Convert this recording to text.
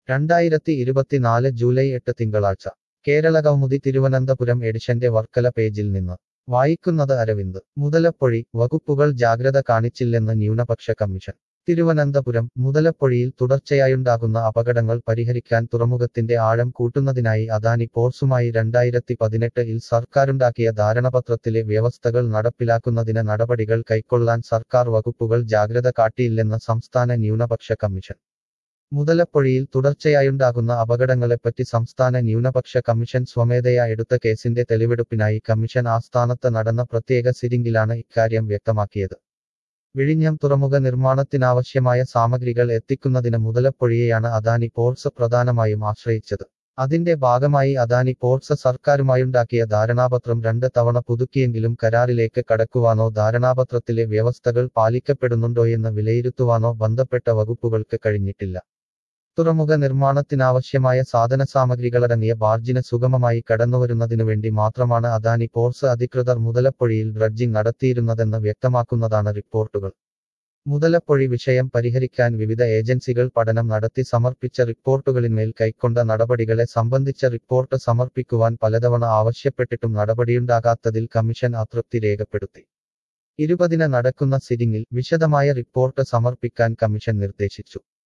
രണ്ടായിരത്തി ഇരുപത്തിനാല് ജൂലൈ എട്ട് തിങ്കളാഴ്ച കേരള കൗമുദി തിരുവനന്തപുരം എഡിഷന്റെ വർക്കല പേജിൽ നിന്ന് വായിക്കുന്നത് അരവിന്ദ് മുതലപ്പൊഴി വകുപ്പുകൾ ജാഗ്രത കാണിച്ചില്ലെന്ന് ന്യൂനപക്ഷ കമ്മീഷൻ തിരുവനന്തപുരം മുതലപ്പൊഴിയിൽ തുടർച്ചയായുണ്ടാകുന്ന അപകടങ്ങൾ പരിഹരിക്കാൻ തുറമുഖത്തിന്റെ ആഴം കൂട്ടുന്നതിനായി അദാനി പോർട്സുമായി രണ്ടായിരത്തി പതിനെട്ട് ഇൽ സർക്കാരുണ്ടാക്കിയ ധാരണപത്രത്തിലെ വ്യവസ്ഥകൾ നടപ്പിലാക്കുന്നതിന് നടപടികൾ കൈക്കൊള്ളാൻ സർക്കാർ വകുപ്പുകൾ ജാഗ്രത കാട്ടിയില്ലെന്ന് സംസ്ഥാന ന്യൂനപക്ഷ കമ്മീഷൻ മുതലപ്പൊഴിയിൽ തുടർച്ചയായുണ്ടാകുന്ന അപകടങ്ങളെപ്പറ്റി സംസ്ഥാന ന്യൂനപക്ഷ കമ്മീഷൻ സ്വമേധയാ എടുത്ത കേസിന്റെ തെളിവെടുപ്പിനായി കമ്മീഷൻ ആസ്ഥാനത്ത് നടന്ന പ്രത്യേക സിറ്റിംഗിലാണ് ഇക്കാര്യം വ്യക്തമാക്കിയത് വിഴിഞ്ഞം തുറമുഖ നിർമ്മാണത്തിനാവശ്യമായ സാമഗ്രികൾ എത്തിക്കുന്നതിന് മുതലപ്പൊഴിയെയാണ് അദാനി പോർട്സ് പ്രധാനമായും ആശ്രയിച്ചത് അതിന്റെ ഭാഗമായി അദാനി പോർട്സ് സർക്കാരുമായുണ്ടാക്കിയ ധാരണാപത്രം രണ്ട് തവണ പുതുക്കിയെങ്കിലും കരാറിലേക്ക് കടക്കുവാനോ ധാരണാപത്രത്തിലെ വ്യവസ്ഥകൾ പാലിക്കപ്പെടുന്നുണ്ടോയെന്ന് വിലയിരുത്തുവാനോ ബന്ധപ്പെട്ട വകുപ്പുകൾക്ക് കഴിഞ്ഞിട്ടില്ല തുറമുഖ നിർമ്മാണത്തിനാവശ്യമായ സാധന സാമഗ്രികളടങ്ങിയ ബാർജിന് സുഗമമായി കടന്നുവരുന്നതിനുവേണ്ടി മാത്രമാണ് അദാനി പോർട്സ് അധികൃതർ മുതലപ്പൊഴിയിൽ ഡ്രഡ്ജിംഗ് നടത്തിയിരുന്നതെന്ന് വ്യക്തമാക്കുന്നതാണ് റിപ്പോർട്ടുകൾ മുതലപ്പൊഴി വിഷയം പരിഹരിക്കാൻ വിവിധ ഏജൻസികൾ പഠനം നടത്തി സമർപ്പിച്ച റിപ്പോർട്ടുകളിന്മേൽ കൈക്കൊണ്ട നടപടികളെ സംബന്ധിച്ച റിപ്പോർട്ട് സമർപ്പിക്കുവാൻ പലതവണ ആവശ്യപ്പെട്ടിട്ടും നടപടിയുണ്ടാകാത്തതിൽ കമ്മീഷൻ അതൃപ്തി രേഖപ്പെടുത്തി ഇരുപതിന് നടക്കുന്ന സിറ്റിംഗിൽ വിശദമായ റിപ്പോർട്ട് സമർപ്പിക്കാൻ കമ്മീഷൻ നിർദ്ദേശിച്ചു